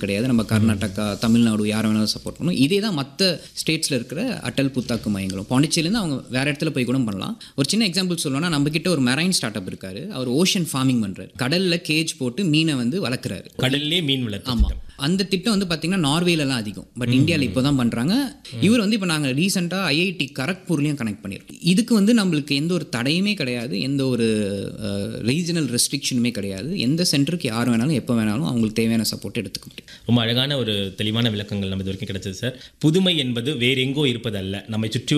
கிடையாது நம்ம கர்நாடகா தமிழ்நாடு யாரை வேணாலும் சப்போர்ட் பண்ணணும் இதே தான் மற்ற ஸ்டேட்ஸில் இருக்கிற அட்டல் புத்தாக்கு மையங்களும் பாண்டிச்சேரியிலேருந்து அவங்க வேற இடத்துல போய் கூட பண்ணலாம் ஒரு சின்ன எக்ஸாம்பிள் சொல்லணும்னா நம்ம கிட்ட ஒரு மெரைன் ஸ்டார்ட் அப் இருக்காரு அவர் ஓஷன் ஃபார்மிங் பண்றாரு கடல்ல கேஜ் போட்டு மீனை வந்து வளர்க்குறாரு கடல்லே மீன் வளர்ப்பு ஆமா அந்த திட்டம் வந்து பார்த்தீங்கன்னா நார்வேலலாம் அதிகம் பட் இந்தியாவில் இப்போ தான் பண்ணுறாங்க இவர் வந்து இப்போ நாங்கள் ரீசெண்டாக ஐஐடி கரக்பூர்லேயும் கனெக்ட் பண்ணியிருக்கோம் இதுக்கு வந்து நம்மளுக்கு எந்த ஒரு தடையுமே கிடையாது எந்த ஒரு ரீஜனல் ரெஸ்ட்ரிக்ஷனுமே கிடையாது எந்த சென்டருக்கு யார் வேணாலும் எப்போ வேணாலும் அவங்களுக்கு தேவையான சப்போர்ட் எடுத்துக்க முடியும் ரொம்ப அழகான ஒரு தெளிவான விளக்கங்கள் நம்ம இது வரைக்கும் கிடைச்சது சார் புதுமை என்பது வேற எங்கோ இருப்பதல்ல நம்மை சுற்றி